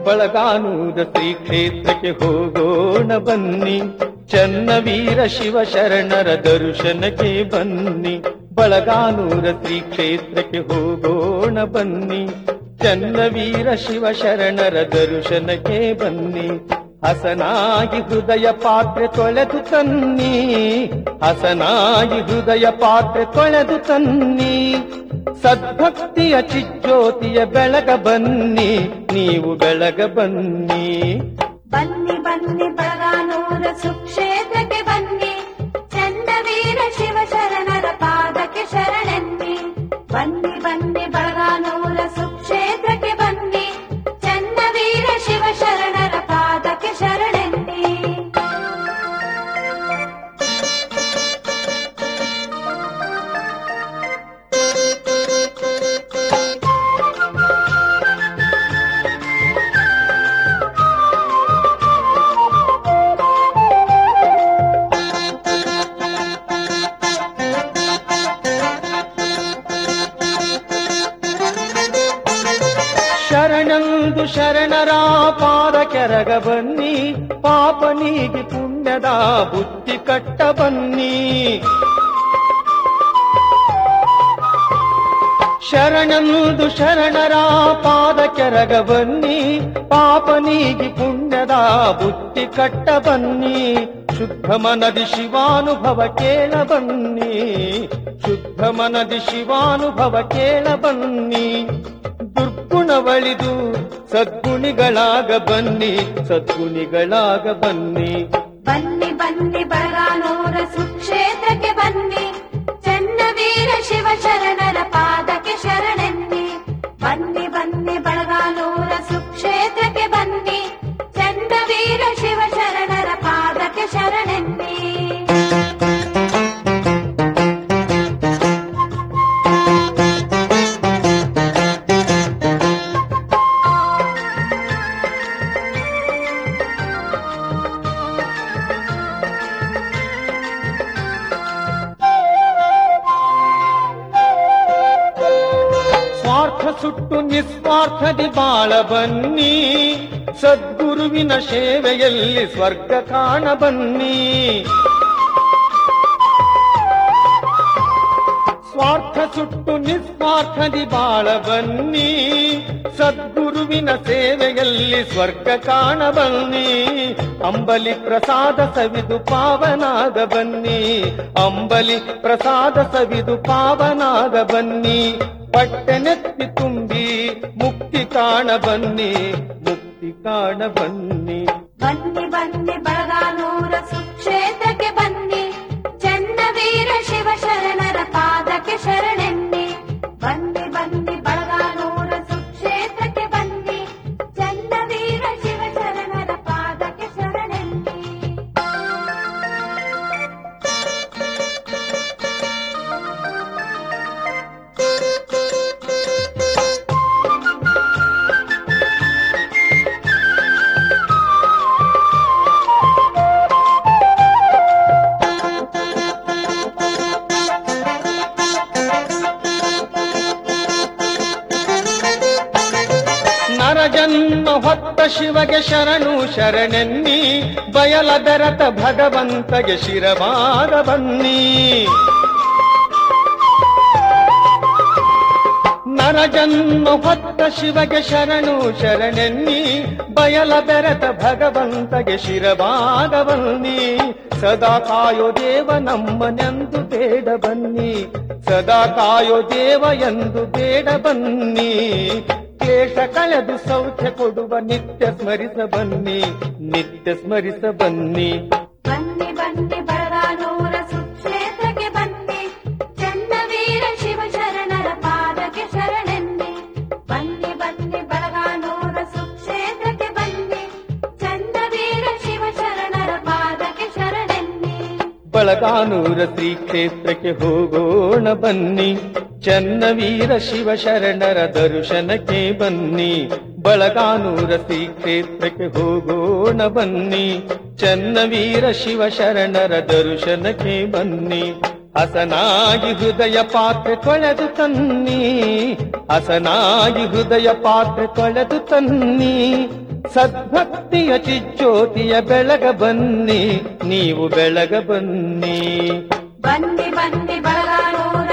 ಬಳಗಾನೂರ ಶ್ರೀ ಕ್ಷೇತ್ರಕ್ಕೆ ಹೋಗೋಣ ಬನ್ನಿ ಚನ್ನವೀರ ಶಿವ ಶರಣರ ದರ್ಶನಕ್ಕೆ ಬನ್ನಿ ಬಳಗಾನೂರ ಶ್ರೀ ಕ್ಷೇತ್ರಕ್ಕೆ ಹೋಗೋಣ ಬನ್ನಿ ಚನ್ನವೀರ ಶಿವ ಶರಣರ ದರ್ಶನಕ್ಕೆ ಬನ್ನಿ ಹಸನಾಗಿ ಹೃದಯ ಪಾತ್ರೆ ತೊಳೆದು ತನ್ನಿ ಹಸನಾಗಿ ಹೃದಯ ಪಾತ್ರೆ ತೊಳೆದು ತನ್ನಿ ಸದ್ಭಕ್ತಿಯ ಚಿಜ್ಯೋತಿಯ ಬೆಳಗ ಬನ್ನಿ ನೀವು ಬೆಳಗ ಬನ್ನಿ ಬನ್ನಿ ಬನ್ನಿ ಬಳಗಾನೂರ ಸುಕ್ಷೇತ್ರಕ್ಕೆ ಬನ್ನಿ ಚಂದವೀರ ಶಿವ ಶರಣರ ಪಾದಕ್ಕೆ ಶರಣೆನ್ನಿ ಬನ್ನಿ ಬನ್ನಿ ಬಳಗಾನೂರ ಸುಕ್ಷೇತ್ರಕ್ಕೆ ಬನ್ನಿ ಚಂದವೀರ ಶಿವ ಶರಣರ ಪಾದಕ್ಕೆ ಶರಣೆನ್ನಿ ಶರಣಂದು ಶರಣರ ಪಾದ ಕೆರಗ ಬನ್ನಿ ಪಾಪ ನೀಗಿ ಪುಣ್ಯದ ಬುದ್ಧಿ ಕಟ್ಟ ಬನ್ನಿ ಶರಣಂದು ಶರಣರ ಪಾದ ಕೆರಗ ಬನ್ನಿ ಪಾಪ ನೀಗಿ ಪುಣ್ಯದ ಬುದ್ಧಿ ಕಟ್ಟ ಬನ್ನಿ ಶುದ್ಧ ಮನದಿ ಶಿವಾನುಭವ ಕೇಳ ಬನ್ನಿ ಶುದ್ಧ ಮನದಿ ಶಿವಾನುಭವ ಕೇಳ ಬನ್ನಿ ದುರ್ಗುಣವಳಿದು ಸದ್ಗುಣಿಗಳಾಗ ಬನ್ನಿ ಸದ್ಗುಣಿಗಳಾಗ ಬನ್ನಿ ಬನ್ನಿ ಬನ್ನಿ ಬಳಗಾನೂರ ಸುಕ್ಷೇತ್ರಕ್ಕೆ ಬನ್ನಿ ಚನ್ನವೀರ ಶಿವ ಶರಣರ ಪಾದಕ್ಕೆ ಶರಣೆನ್ನಿ ಬನ್ನಿ ಬನ್ನಿ ಬಳಗಾನೂರ ಸುಕ್ಷೇತ್ರಕ್ಕೆ ಬನ್ನಿ ಚನ್ನವೀರ ಶಿವ ಶರಣರ ಪಾದಕ್ಕೆ ಶರಣೆನ್ನಿ ಸ್ವಾರ್ಥ ಸುಟ್ಟು ನಿಸ್ವಾರ್ಥದಿ ಬಾಳ ಬನ್ನಿ ಸದ್ಗುರುವಿನ ಸೇವೆಯಲ್ಲಿ ಸ್ವರ್ಗ ಕಾಣ ಬನ್ನಿ ಸ್ವಾರ್ಥ ಸುಟ್ಟು ನಿಸ್ವಾರ್ಥದಿ ಬಾಳ ಬನ್ನಿ ಸದ್ಗುರುವಿನ ಸೇವೆಯಲ್ಲಿ ಸ್ವರ್ಗ ಕಾಣ ಬನ್ನಿ ಅಂಬಲಿ ಪ್ರಸಾದ ಸವಿದು ಪಾವನಾಗ ಬನ್ನಿ ಅಂಬಲಿ ಪ್ರಸಾದ ಸವಿದು ಪಾವನಾಗ ಬನ್ನಿ ಪಟ್ಟೆನೆತ್ತಿ ತುಂಬಿ ಮುಕ್ತಿ ಕಾಣ ಬನ್ನಿ ಮುಕ್ತಿ ಕಾಣ ಬನ್ನಿ ಬನ್ನಿ ಬನ್ನಿ ಬಳಗಾನೂರ ಸುಕ್ಷೇತ್ರಕ್ಕೆ ಬನ್ನಿ ಚನ್ನವೀರ ಶಿವ ಶರಣರ ಪಾದಕ್ಕೆ ಶರಣೆನ್ನಿ ಬನ್ನಿ ಬನ್ನಿ ಬಳಗಾನೂರ ಸುಕ್ಷೇತ್ರಕ್ಕೆ ಬನ್ನಿ ಚನ್ನವೀರ ಶಿವ ಶರಣರ ಪಾದಕ್ಕೆ ಶರಣೆನ್ನಿ ನರಜನ್ಮ ಹೊತ್ತ ಶಿವಗೆ ಶರಣು ಶರಣೆನ್ನಿ ಬಯಲ ಬೆರತ ಭಗವಂತಗೆ ಶಿರವಾದ ಬನ್ನಿ ನರಜನ್ಮ ಹೊತ್ತ ಶಿವಗೆ ಶರಣು ಶರಣೆನ್ನಿ ಬಯಲ ಬೆರತ ಭಗವಂತಗೆ ಶಿರವಾದ ಬನ್ನಿ ಸದಾ ಕಾಯೋ ದೇವ ನಮ್ಮನೆಂದು ಬೇಡ ಬನ್ನಿ ಸದಾ ಕಾಯೋ ದೇವ ಎಂದು ಬೇಡ ಬನ್ನಿ ಕ್ಲೇಶ ಕಳೆದು ಸೌಖ್ಯ ಕೊಡುವ ನಿತ್ಯ ಸ್ಮರಿಸ ಬನ್ನಿ ನಿತ್ಯ ಸ್ಮರಿಸ ಬನ್ನಿ ಬನ್ನಿ ಬನ್ನಿ ಬಳಗಾನೂರ ಸುಕ್ಷೇತ್ರಕ್ಕೆ ಬನ್ನಿ ಚನ್ನವೀರ ಶಿವ ಶರಣರ ಪಾದಕ್ಕೆ ಶರಣೆನ್ನಿ ಬನ್ನಿ ಬನ್ನಿ ಬಳಗಾನೂರ ಸುಕ್ಷೇತ್ರಕ್ಕೆ ಬನ್ನಿ ಚನ್ನವೀರ ಶಿವ ಶರಣರ ಪಾದಕ್ಕೆ ಶರಣೆನ್ನಿ ಬಳಗಾನೂರ ಶ್ರೀ ಕ್ಷೇತ್ರಕ್ಕೆ ಹೋಗೋಣ ಬನ್ನಿ ಚನ್ನವೀರ ಶಿವ ಶರಣರ ದರ್ಶನಕ್ಕೆ ಬನ್ನಿ ಬಳಗಾನೂರ ಶ್ರೀ ಕ್ಷೇತ್ರಕ್ಕೆ ಹೋಗೋಣ ಬನ್ನಿ ಚನ್ನವೀರ ಶಿವ ಶರಣರ ದರ್ಶನಕ್ಕೆ ಬನ್ನಿ ಹಸನಾಗಿ ಹೃದಯ ಪಾತ್ರೆ ತೊಳೆದು ತನ್ನಿ ಹಸನಾಗಿ ಹೃದಯ ಪಾತ್ರೆ ತೊಳೆದು ತನ್ನಿ ಸದ್ಭಕ್ತಿಯ ಚಿಜ್ಯೋತಿಯ ಬೆಳಗ ಬನ್ನಿ ನೀವು ಬೆಳಗ ಬನ್ನಿ ಬನ್ನಿ ಬನ್ನಿ ಬಳಗಾನೂರ